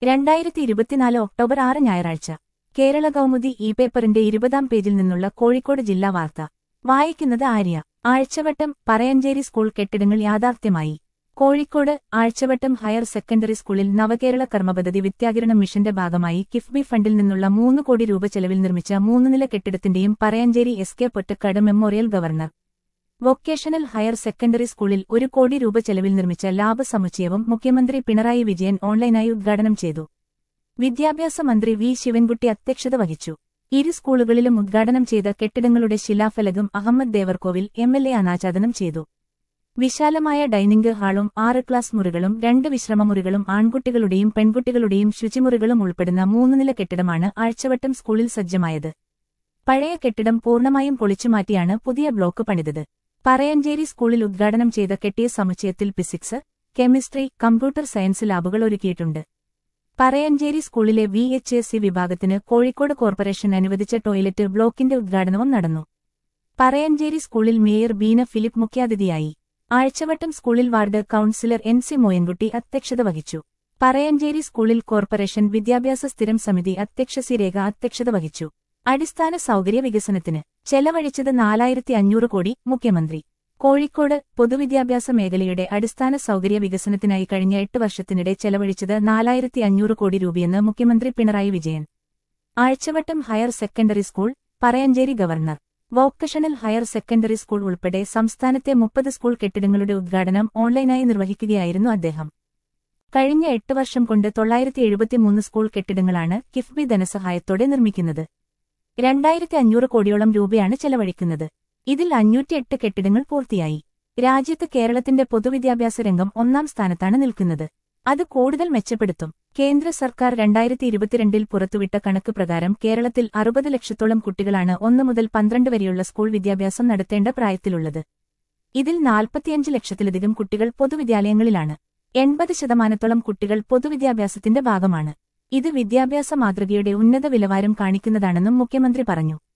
രണ്ടായിരത്തി ഇരുപത്തിനാല് ഒക്ടോബർ ആറ് ഞായറാഴ്ച കേരള കൗമുദി ഇ പേപ്പറിന്റെ ഇരുപതാം പേജിൽ നിന്നുള്ള കോഴിക്കോട് ജില്ലാ വാർത്ത വായിക്കുന്നത് ആര്യ ആഴ്ചവട്ടം പറയഞ്ചേരി സ്കൂൾ കെട്ടിടങ്ങൾ യാഥാർത്ഥ്യമായി കോഴിക്കോട് ആഴ്ചവട്ടം ഹയർ സെക്കൻഡറി സ്കൂളിൽ നവകേരള കർമ്മപദ്ധതി വിദ്യാകിരണം മിഷന്റെ ഭാഗമായി കിഫ്ബി ഫണ്ടിൽ നിന്നുള്ള മൂന്ന് കോടി രൂപ ചെലവിൽ നിർമ്മിച്ച മൂന്ന് നില കെട്ടിടത്തിന്റെയും Parayancheri S K Pottekkatt memorial government vocational higher secondary സ്കൂളിൽ ഒരു കോടി രൂപ ചെലവിൽ നിർമ്മിച്ച ലാബ് സമുച്ചയവും മുഖ്യമന്ത്രി പിണറായി വിജയൻ ഓൺലൈനായി ഉദ്ഘാടനം ചെയ്തു വിദ്യാഭ്യാസ മന്ത്രി വി ശിവൻകുട്ടി അധ്യക്ഷത വഹിച്ചു ഇരു സ്കൂളുകളിലും ഉദ്ഘാടനം ചെയ്ത കെട്ടിടങ്ങളുടെ ശിലാഫലകം Ahammad Devarkovil M L A അനാച്ഛാദനം ചെയ്തു വിശാലമായ ഡൈനിംഗ് ഹാളും ആറ് ക്ലാസ് മുറികളും രണ്ട് വിശ്രമമുറികളും ആൺകുട്ടികളുടെയും പെൺകുട്ടികളുടെയും ശുചിമുറികളും ഉൾപ്പെടുന്ന മൂന്ന് നില കെട്ടിടമാണ് ആഴ്ചവട്ടം സ്കൂളിൽ സജ്ജമായത് പഴയ കെട്ടിടം പൂർണ്ണമായും പൊളിച്ചുമാറ്റിയാണ് പുതിയ ബ്ലോക്ക് പണിതത് പറയഞ്ചേരി സ്കൂളിൽ ഉദ്ഘാടനം ചെയ്ത കെട്ടിയ സമുച്ചയത്തിൽ ഫിസിക്സ് കെമിസ്ട്രി കമ്പ്യൂട്ടർ സയൻസ് ലാബുകൾ ഒരുക്കിയിട്ടുണ്ട് പറയഞ്ചേരി സ്കൂളിലെ വി എച്ച് എസ് സി വിഭാഗത്തിന് കോഴിക്കോട് കോർപ്പറേഷൻ അനുവദിച്ച ടോയ്ലറ്റ് ബ്ലോക്കിന്റെ ഉദ്ഘാടനവും നടന്നു പറയഞ്ചേരി സ്കൂളിൽ മേയർ ബീന ഫിലിപ്പ് മുഖ്യാതിഥിയായി ആഴ്ചവട്ടം സ്കൂളിൽ ward councillor N C Moyinkutty അധ്യക്ഷത വഹിച്ചു പറയഞ്ചേരി സ്കൂളിൽ കോർപ്പറേഷൻ വിദ്യാഭ്യാസ സ്ഥിരം സമിതി അധ്യക്ഷ സി രേഖ അധ്യക്ഷത വഹിച്ചു അടിസ്ഥാന സൗകര്യ വികസനത്തിന് ചെലവഴിച്ചത് നാലായിരത്തി അഞ്ഞൂറ് കോടി മുഖ്യമന്ത്രി കോഴിക്കോട് പൊതുവിദ്യാഭ്യാസ മേഖലയുടെ അടിസ്ഥാന സൗകര്യ വികസനത്തിനായി കഴിഞ്ഞ എട്ട് വർഷത്തിനിടെ ചെലവഴിച്ചത് നാലായിരത്തി അഞ്ഞൂറ് കോടി രൂപയെന്ന് മുഖ്യമന്ത്രി Pinarayi Vijayan Azhchavattom higher secondary school Parayancheri government vocational higher secondary school ഉൾപ്പെടെ സംസ്ഥാനത്തെ മുപ്പത് സ്കൂൾ കെട്ടിടങ്ങളുടെ ഉദ്ഘാടനം ഓൺലൈനായി നിർവഹിക്കുകയായിരുന്നു അദ്ദേഹം കഴിഞ്ഞ എട്ട് വർഷം കൊണ്ട് തൊള്ളായിരത്തി എഴുപത്തിമൂന്ന് സ്കൂൾ കെട്ടിടങ്ങളാണ് കിഫ്ബി ധനസഹായത്തോടെ നിർമ്മിക്കുന്നത് രണ്ടായിരത്തി അഞ്ഞൂറ് കോടിയോളം രൂപയാണ് ചെലവഴിക്കുന്നത് ഇതിൽ അഞ്ഞൂറ്റിയെട്ട് കെട്ടിടങ്ങൾ പൂർത്തിയായി രാജ്യത്ത് കേരളത്തിന്റെ പൊതുവിദ്യാഭ്യാസ രംഗം ഒന്നാം സ്ഥാനത്താണ് നിൽക്കുന്നത് അത് കൂടുതൽ മെച്ചപ്പെടുത്തും കേന്ദ്ര സർക്കാർ രണ്ടായിരത്തി ഇരുപത്തിരണ്ടിൽ പുറത്തുവിട്ട കണക്ക് പ്രകാരം കേരളത്തിൽ അറുപത് ലക്ഷത്തോളം കുട്ടികളാണ് ഒന്ന് മുതൽ പന്ത്രണ്ട് വരെയുള്ള സ്കൂൾ വിദ്യാഭ്യാസം നടത്തേണ്ട പ്രായത്തിലുള്ളത് ഇതിൽ നാൽപ്പത്തിയഞ്ച് ലക്ഷത്തിലധികം കുട്ടികൾ പൊതുവിദ്യാലയങ്ങളിലാണ് എൺപത് ശതമാനത്തോളം കുട്ടികൾ പൊതുവിദ്യാഭ്യാസത്തിന്റെ ഭാഗമാണ് ഇത് വിദ്യാഭ്യാസ മാതൃകയുടെ ഉന്നത നിലവാരം കാണിക്കുന്നതാണെന്നും മുഖ്യമന്ത്രി പറഞ്ഞു